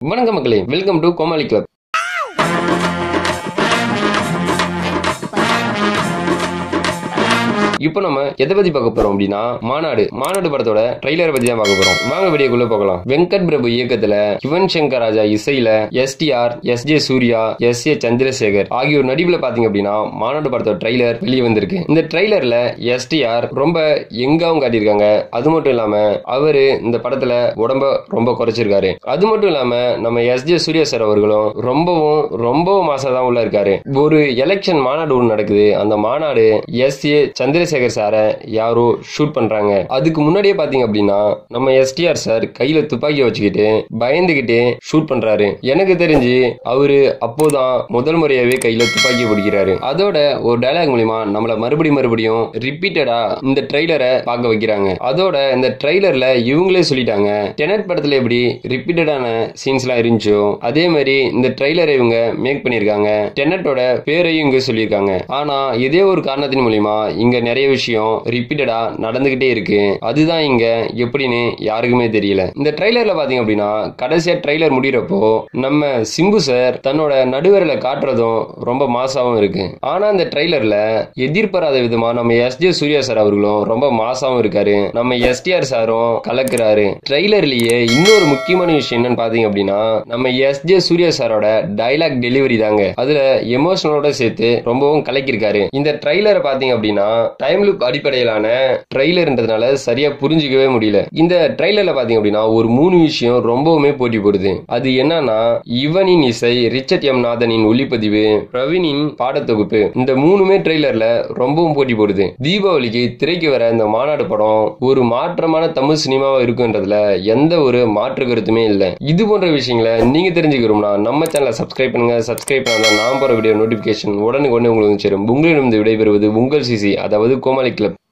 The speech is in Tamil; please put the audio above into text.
வணக்கம் மக்களே வெல்கம் டு கோமாளி கிளப் இப்போ நம்ம எதை பத்தி பார்க்க போறோம் அப்படின்னா மாநாடு மாநாடு படத்தோட ட்ரைலரை பத்தி தான் பார்க்க போறோம் வாங்க வீடியோக்குள்ள போகலாம் வெங்கட் பிரபு இயக்கத்துல யுவன் சங்கர் ராஜா இசையில STR S J Suryah S A Chandrasekhar ஆகியோர் நடிப்புல பாத்தீங்க அப்படின்னா மாநாடு படத்தோட ட்ரைலர் வெளியே வந்திருக்கு இந்த ட்ரைலர்ல எஸ்டிஆர் ரொம்ப எங்காவும் காட்டியிருக்காங்க அது மட்டும் இல்லாம அவரு இந்த படத்துல உடம்ப ரொம்ப குறைச்சிருக்காரு அது மட்டும் இல்லாம நம்ம எஸ் ஜே சூர்யா சார் அவர்களும் ரொம்பவும் ரொம்பவும் மாசா தான் உள்ள இருக்காரு ஒரு எலெக்ஷன் மாநாடு ஒன்று நடக்குது அந்த மாநாடு எஸ் ஏ சந்திரசேகர் சாரை யாரோ ஷூட் பண்றாங்க அதுக்கு முன்னாடியே பாத்தீங்க அப்படின்னா நம்ம எஸ்டிஆர் சார் கையில துப்பாக்கியை வச்சுக்கிட்டு பயந்துகிட்டு ஷூட் பண்றாரு எனக்கு தெரிஞ்சு அவரு அப்போதான் முதல் முறையாவே கையில துப்பாக்கியை பிடிக்கிறாரு அதோட ஒரு டயலாக் மூலியமா நம்மள மறுபடியும் மறுபடியும் ரிப்பீட்டடா இந்த ட்ரெய்லரை பார்க்க வைக்கிறாங்க அதோட இந்த ட்ரெய்லர்ல இவங்களே சொல்லிட்டாங்க டெனட் படத்துல எப்படி ரிப்பீட்டடான சீன்ஸ் எல்லாம் இருந்துச்சோ அதே மாதிரி இந்த ட்ரெய்லரை இவங்க மேக் பண்ணிருக்காங்க டெனட்டோட பேரையும் இங்க சொல்லியிருக்காங்க ஆனா இதே ஒரு காரணத்தின் மூலியமா இங்க நிறைய விஷயம் ரிப்பீட்டடா நடந்துகிட்டே இருக்கு அதுதான் இங்க எப்படின்னு யாருக்குமே தெரியல இந்த ட்ரெய்லர்ல பாத்தீங்க அப்படின்னா கடைசியா ட்ரெய்லர் முடியறப்போ நம்ம சிம்பு சார் தன்னோட நடுவரில் காட்டுறதும் ரொம்ப மாசாவும் இருக்கு ஆனா இந்த ட்ரெய்லர்ல எதிர்பாராத விதமா நம்ம எஸ் ஜே சூர்யா சார் அவர்களும் ரொம்ப மாசாவும் இருக்காரு நம்ம எஸ்டிஆர் சாரும் கலக்குறாரு ட்ரெய்லர்லயே இன்னொரு முக்கியமான விஷயம் என்னன்னு பாத்தீங்க அப்படின்னா நம்ம எஸ் ஜே சூர்யா சாரோட டைலாக் டெலிவரி தாங்க அதுல எமோஷனலோட சேர்த்து ரொம்பவும் கலக்கிருக்காரு இந்த ட்ரெய்லரை பாத்தீங்க அப்படின்னா டைம் லுப் அடிப்படையிலான ட்ரெய்லர்ன்றதுனால சரியா புரிஞ்சிக்கவே முடியல இந்த ட்ரெய்லர்ல பாத்தீங்க அப்படின்னா ஒரு மூணு விஷயம் ரொம்பவுமே போட்டி போடுது அது என்னன்னா இவனின் இசை ரிச்சர்ட் எம் நாதனின் ஒளிப்பதிவு பிரவீனின் பாடத்தொகுப்பு இந்த மூணுமே ட்ரெய்லர்ல ரொம்பவும் போட்டி போடுது தீபாவளிக்கு திரைக்கு வர இந்த மாநாடு படம் ஒரு மாற்றமான தமிழ் சினிமாவா இருக்குன்றதுல எந்த ஒரு மாற்று கருத்துமே இல்ல இது போன்ற விஷயங்களை நீங்க தெரிஞ்சுக்கிறோம்னா நம்ம சேனலை சப்ஸ்கிரைப் பண்ணுங்க சப்ஸ்கிரைப் பண்ணா நான் போற வீடியோ நோட்டிபிகேஷன் உடனுக்கு உடனே உங்களுக்கு வந்து சேரும் உங்களிடம் விடைபெறுவது உங்கள் சிசி அதாவது கோமாளி கிளப்